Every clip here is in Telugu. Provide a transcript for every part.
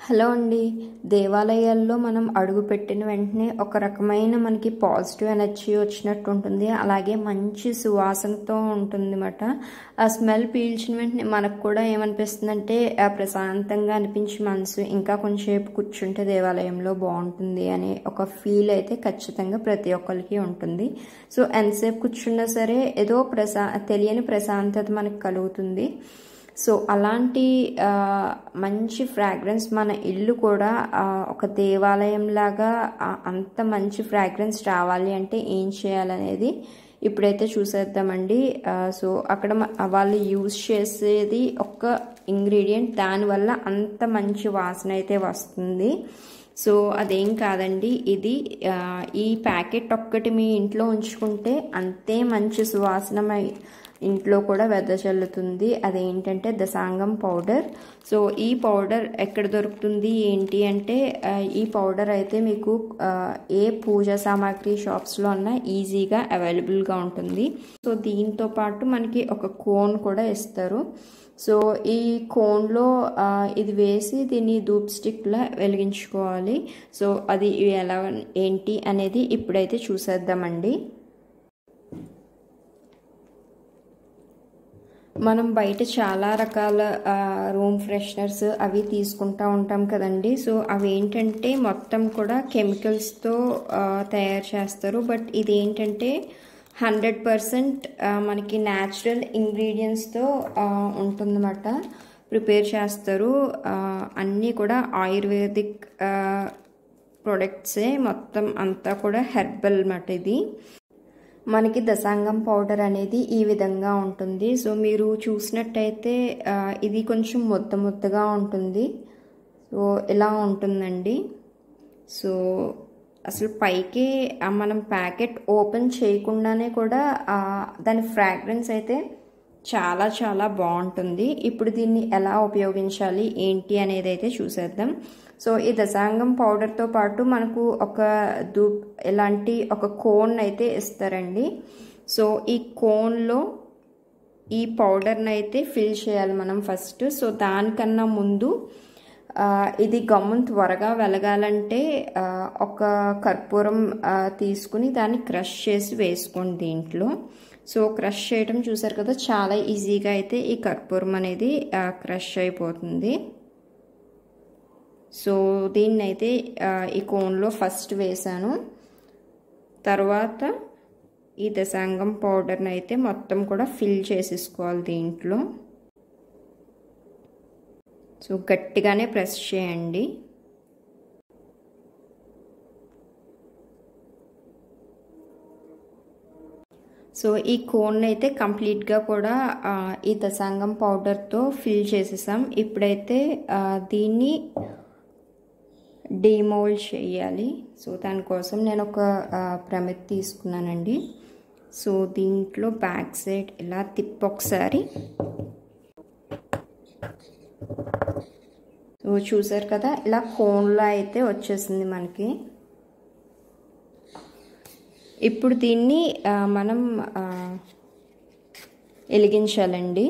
హలో అండి దేవాలయాల్లో మనం అడుగు పెట్టిన వెంటనే ఒక రకమైన మనకి పాజిటివ్ ఎనర్జీ వచ్చినట్టు ఉంటుంది అలాగే మంచి సువాసనతో ఉంటుంది అన్నమాట ఆ స్మెల్ పీల్చిన వెంటనే మనకు కూడా ఏమనిపిస్తుందంటే ఆ ప్రశాంతంగా అనిపించి మనసు ఇంకా కొంచెంసేపు కూర్చుంటే దేవాలయంలో బాగుంటుంది అనే ఒక ఫీల్ అయితే ఖచ్చితంగా ప్రతి ఒక్కరికి ఉంటుంది సో ఎంతసేపు కూర్చున్నా సరే ఏదో ప్రశా తెలియని ప్రశాంతత మనకు కలుగుతుంది సో అలాంటి మంచి ఫ్రాగ్రెన్స్ మన ఇల్లు కూడా ఒక దేవాలయం లాగా అంత మంచి ఫ్రాగ్రెన్స్ రావాలి అంటే ఏం చేయాలనేది ఇప్పుడైతే చూసేద్దామండి సో అక్కడ వాళ్ళు యూజ్ చేసేది ఒక ఇంగ్రీడియంట్ దానివల్ల అంత మంచి వాసన అయితే వస్తుంది సో అదేం కాదండి ఇది ఈ ప్యాకెట్ ఒక్కటి మీ ఇంట్లో ఉంచుకుంటే అంతే మంచి సువాసనమై ఇంట్లో కూడా వెదజల్లుతుంది అదేంటంటే దశాంగం పౌడర్ సో ఈ పౌడర్ ఎక్కడ దొరుకుతుంది ఏంటి అంటే ఈ పౌడర్ అయితే మీకు ఏ పూజా సామాగ్రి షాప్స్లో అన్నా ఈజీగా అవైలబుల్గా ఉంటుంది సో దీంతో పాటు మనకి ఒక కోన్ కూడా ఇస్తారు సో ఈ కోన్లో ఇది వేసి దీన్ని ధూప్ స్టిక్లా వెలిగించుకోవాలి సో అది ఎలా ఏంటి అనేది ఇప్పుడైతే చూసేద్దామండి మనం బయట చాలా రకాల రూమ్ ఫ్రెషనర్స్ అవి తీసుకుంటూ ఉంటాం కదండి సో అవి ఏంటంటే మొత్తం కూడా కెమికల్స్తో తయారు చేస్తారు బట్ ఇది ఏంటంటే హండ్రెడ్ పర్సెంట్ మనకి న్యాచురల్ ఇంగ్రీడియంట్స్తో ఉంటుందన్నమాట ప్రిపేర్ చేస్తారు అన్నీ కూడా ఆయుర్వేదిక్ ప్రొడక్ట్సే మొత్తం అంతా కూడా హెర్బల్ అన్నమాట ఇది మనకి దశాంగం పౌడర్ అనేది ఈ విధంగా ఉంటుంది సో మీరు చూసినట్టయితే ఇది కొంచెం ముద్ద ముద్దగా ఉంటుంది సో ఇలా ఉంటుందండి సో అసలు పైకి మనం ప్యాకెట్ ఓపెన్ చేయకుండానే కూడా దాని ఫ్రాగ్రెన్స్ అయితే చాలా చాలా బాగుంటుంది ఇప్పుడు దీన్ని ఎలా ఉపయోగించాలి ఏంటి అనేది అయితే చూసేద్దాం సో ఈ దశాంగం పౌడర్తో పాటు మనకు ఒక ధూప్ ఇలాంటి ఒక కోన్ అయితే ఇస్తారండి సో ఈ కోన్లో ఈ పౌడర్ని అయితే ఫిల్ చేయాలి మనం ఫస్ట్ సో దానికన్నా ముందు ఇది గమ్మున త్వరగా వెలగాలంటే ఒక కర్పూరం తీసుకుని దాన్ని క్రష్ చేసి వేసుకోండి దీంట్లో సో క్రష్ చేయడం చూసారు కదా చాలా ఈజీగా అయితే ఈ కర్పూరం అనేది క్రష్ అయిపోతుంది సో దీన్ని అయితే ఈ కోన్లో ఫస్ట్ వేసాను తర్వాత ఈ దశాంగం పౌడర్ని అయితే మొత్తం కూడా ఫిల్ చేసేసుకోవాలి దీంట్లో సో గట్టిగానే ప్రెస్ చేయండి సో ఈ కోన్ అయితే కంప్లీట్గా కూడా ఈ దశాంగం పౌడర్తో ఫిల్ చేసేసాం ఇప్పుడైతే దీన్ని డీమోల్డ్ చేయాలి సో దానికోసం నేను ఒక ప్రమిత్ తీసుకున్నానండి సో దీంట్లో బ్యాక్ సైడ్ ఇలా తిప్పి ఒకసారి సో చూసారు కదా ఇలా కోన్లో అయితే వచ్చేసింది మనకి ఇప్పుడు దీన్ని మనం వెలిగించాలండి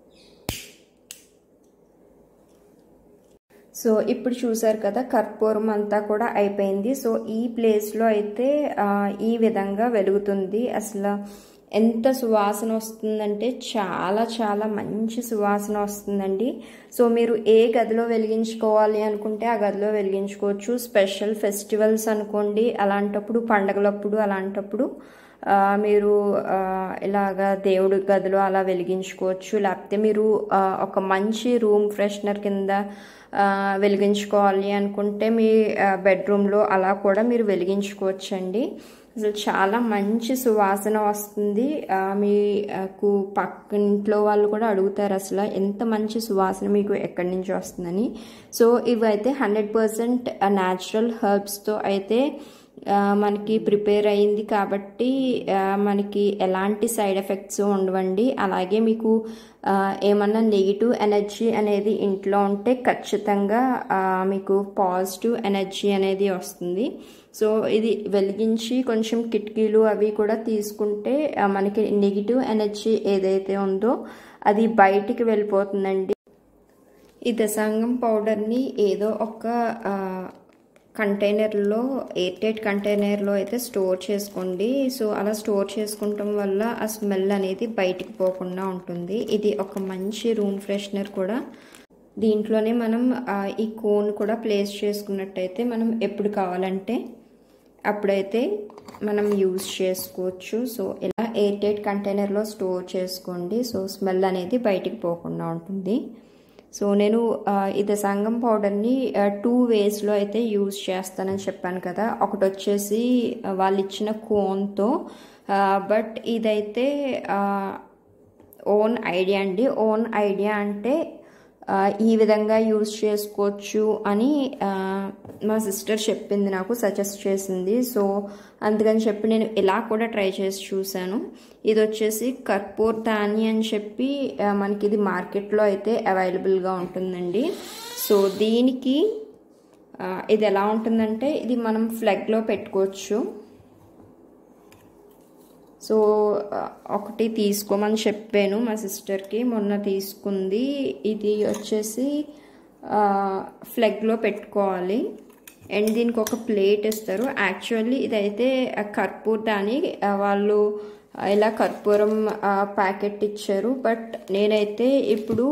సో ఇప్పుడు చూసారు కదా కర్పూరం అంతా కూడా అయిపోయింది సో ఈ ప్లేస్లో అయితే ఈ విధంగా వెలుగుతుంది అసలు ఎంత సువాసన వస్తుందంటే చాలా చాలా మంచి సువాసన వస్తుందండి సో మీరు ఏ గదిలో వెలిగించుకోవాలి అనుకుంటే ఆ గదిలో వెలిగించుకోవచ్చు స్పెషల్ ఫెస్టివల్స్ అనుకోండి అలాంటప్పుడు పండగలప్పుడు అలాంటప్పుడు మీరు ఇలాగా దేవుడి గదిలో అలా వెలిగించుకోవచ్చు లేకపోతే మీరు ఒక మంచి రూమ్ ఫ్రెషనర్ కింద వెలిగించుకోవాలి అనుకుంటే మీ బెడ్రూమ్లో అలా కూడా మీరు వెలిగించుకోవచ్చండి అసలు చాలా మంచి సువాసన వస్తుంది మీకు పక్క ఇంట్లో వాళ్ళు కూడా అడుగుతారు అసలు ఎంత మంచి సువాసన మీకు ఎక్కడి నుంచి వస్తుందని సో ఇవైతే హండ్రెడ్ పర్సెంట్ న్యాచురల్ హర్బ్స్తో అయితే మనకి ప్రిపేర్ అయింది కాబట్టి మనకి ఎలాంటి సైడ్ ఎఫెక్ట్స్ ఉండవండి అలాగే మీకు ఏమన్నా నెగిటివ్ ఎనర్జీ అనేది ఇంట్లో ఉంటే ఖచ్చితంగా మీకు పాజిటివ్ ఎనర్జీ అనేది వస్తుంది సో ఇది వెలిగించి కొంచెం కిటికీలు అవి కూడా తీసుకుంటే మనకి నెగిటివ్ ఎనర్జీ ఏదైతే ఉందో అది బయటికి వెళ్ళిపోతుందండి ఈ దశాంగం పౌడర్ని ఏదో ఒక కంటైనర్లో ఎయిర్ టైట్ కంటైనర్లో అయితే స్టోర్ చేసుకోండి సో అలా స్టోర్ చేసుకుంటాం వల్ల ఆ స్మెల్ అనేది బయటికి పోకుండా ఉంటుంది ఇది ఒక మంచి రూమ్ ఫ్రెషనర్ కూడా దీంట్లోనే మనం ఈ కోన్ కూడా ప్లేస్ చేసుకున్నట్టయితే మనం ఎప్పుడు కావాలంటే అప్పుడైతే మనం యూజ్ చేసుకోవచ్చు సో ఇలా ఎయిర్ టైట్ కంటైనర్లో స్టోర్ చేసుకోండి సో స్మెల్ అనేది బయటికి పోకుండా ఉంటుంది సో నేను ఈ దశాంగం పౌడర్ని టూ వేస్లో అయితే యూజ్ చేస్తానని చెప్పాను కదా ఒకటి వచ్చేసి వాళ్ళు ఇచ్చిన కోన్తో బట్ ఇదైతే ఓన్ ఐడియా అండి ఓన్ ఐడియా అంటే ఈ విధంగా యూజ్ చేసుకోవచ్చు అని మా సిస్టర్ చెప్పింది నాకు సజెస్ట్ చేసింది సో అందుకని చెప్పి నేను ఇలా కూడా ట్రై చేసి చూశాను ఇది వచ్చేసి కర్పూర్ ధాని అని చెప్పి మనకి ఇది మార్కెట్లో అయితే అవైలబుల్గా ఉంటుందండి సో దీనికి ఇది ఎలా ఉంటుందంటే ఇది మనం ఫ్లెగ్లో పెట్టుకోవచ్చు సో ఒకటి తీసుకోమని చెప్పాను మా సిస్టర్కి మొన్న తీసుకుంది ఇది వచ్చేసి ఫ్లెగ్లో పెట్టుకోవాలి అండ్ దీనికి ఒక ప్లేట్ ఇస్తారు యాక్చువల్లీ ఇదైతే కర్పూర్ దాని వాళ్ళు ఇలా కర్పూరం ప్యాకెట్ ఇచ్చారు బట్ నేనైతే ఇప్పుడు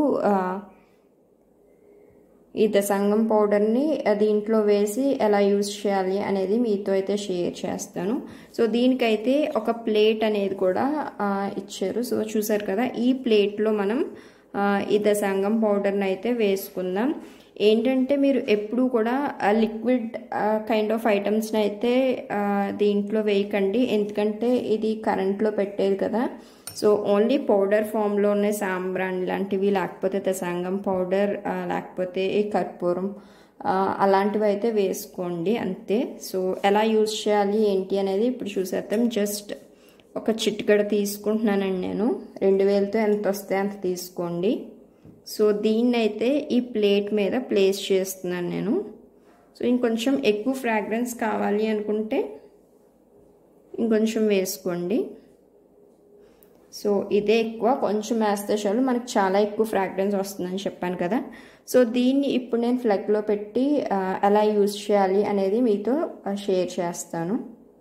ఈ దసంగం పౌడర్ని దీంట్లో వేసి ఎలా యూజ్ చేయాలి అనేది మీతో అయితే షేర్ చేస్తాను సో దీనికైతే ఒక ప్లేట్ అనేది కూడా ఇచ్చారు సో చూసారు కదా ఈ ప్లేట్లో మనం ఈ దశాంగం పౌడర్ని అయితే వేసుకుందాం ఏంటంటే మీరు ఎప్పుడు కూడా లిక్విడ్ కైండ్ ఆఫ్ ఐటమ్స్ని అయితే దీంట్లో వేయకండి ఎందుకంటే ఇది కరెంట్లో పెట్టేది కదా సో ఓన్లీ పౌడర్ ఫామ్లో ఉన్న సాంబ్రాన్ లాంటివి లేకపోతే దశాంగం పౌడర్ లేకపోతే ఈ కర్పూరం అలాంటివి అయితే వేసుకోండి అంతే సో ఎలా యూజ్ చేయాలి ఏంటి అనేది ఇప్పుడు చూసేద్దాం జస్ట్ ఒక చిటికడ తీసుకుంటున్నానండి నేను రెండు వేలతో ఎంత వస్తే అంత తీసుకోండి సో దీన్ని అయితే ఈ ప్లేట్ మీద ప్లేస్ చేస్తున్నాను నేను సో ఇంకొంచెం ఎక్కువ ఫ్రాగ్రెన్స్ కావాలి అనుకుంటే ఇంకొంచెం వేసుకోండి సో ఇదే ఎక్కువ కొంచెం వేస్తే చాలు మనకు చాలా ఎక్కువ ఫ్రాగ్రెన్స్ వస్తుందని చెప్పాను కదా సో దీన్ని ఇప్పుడు నేను ఫ్లగ్లో పెట్టి ఎలా యూజ్ చేయాలి అనేది మీతో షేర్ చేస్తాను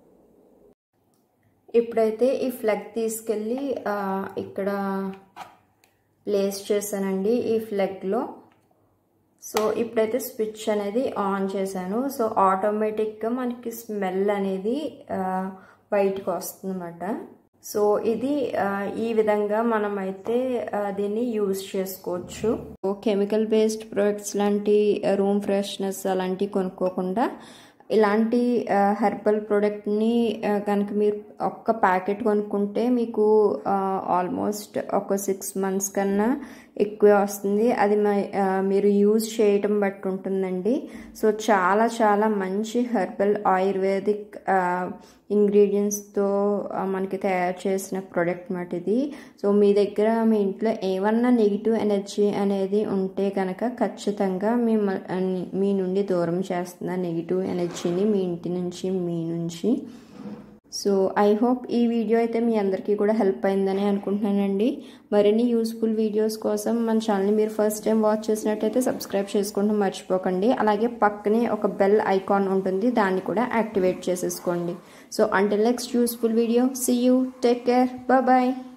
ఇప్పుడైతే ఈ ఫ్లగ్ తీసుకెళ్ళి ఇక్కడ ప్లేస్ చేశానండి ఈ ఫ్లగ్లో సో ఇప్పుడైతే స్విచ్ అనేది ఆన్ చేశాను సో ఆటోమేటిక్గా మనకి స్మెల్ అనేది బయటకు వస్తుందన్నమాట సో ఇది ఈ విధంగా మనం అయితే దీన్ని యూజ్ చేసుకోవచ్చు కెమికల్ బేస్డ్ ప్రొడక్ట్స్ లాంటి రూమ్ ఫ్రెష్నెస్ అలాంటివి కొనుక్కోకుండా ఇలాంటి హెర్బల్ ప్రోడక్ట్ని కనుక మీరు ఒక్క ప్యాకెట్ కొనుక్కుంటే మీకు ఆల్మోస్ట్ ఒక సిక్స్ మంత్స్ కన్నా ఎక్కువే వస్తుంది అది మీరు యూజ్ చేయటం బట్టి ఉంటుందండి సో చాలా చాలా మంచి హెర్బల్ ఆయుర్వేదిక్ ఇంగ్రీడియంట్స్తో మనకి తయారు చేసిన ప్రోడక్ట్ మాట ఇది సో మీ దగ్గర మీ ఇంట్లో ఏమన్నా నెగిటివ్ ఎనర్జీ అనేది ఉంటే కనుక ఖచ్చితంగా మీ మీ నుండి దూరం చేస్తున్న నెగిటివ్ ఎనర్జీని మీ ఇంటి నుంచి మీ నుంచి సో ఐ హోప్ ఈ వీడియో అయితే మీ అందరికీ కూడా హెల్ప్ అయిందని అనుకుంటున్నానండి మరిన్ని యూస్ఫుల్ వీడియోస్ కోసం మన ఛానల్ని మీరు ఫస్ట్ టైం వాచ్ చేసినట్టయితే సబ్స్క్రైబ్ చేసుకోవడం మర్చిపోకండి అలాగే పక్కనే ఒక బెల్ ఐకాన్ ఉంటుంది దాన్ని కూడా యాక్టివేట్ చేసేసుకోండి so until next useful video see you take care bye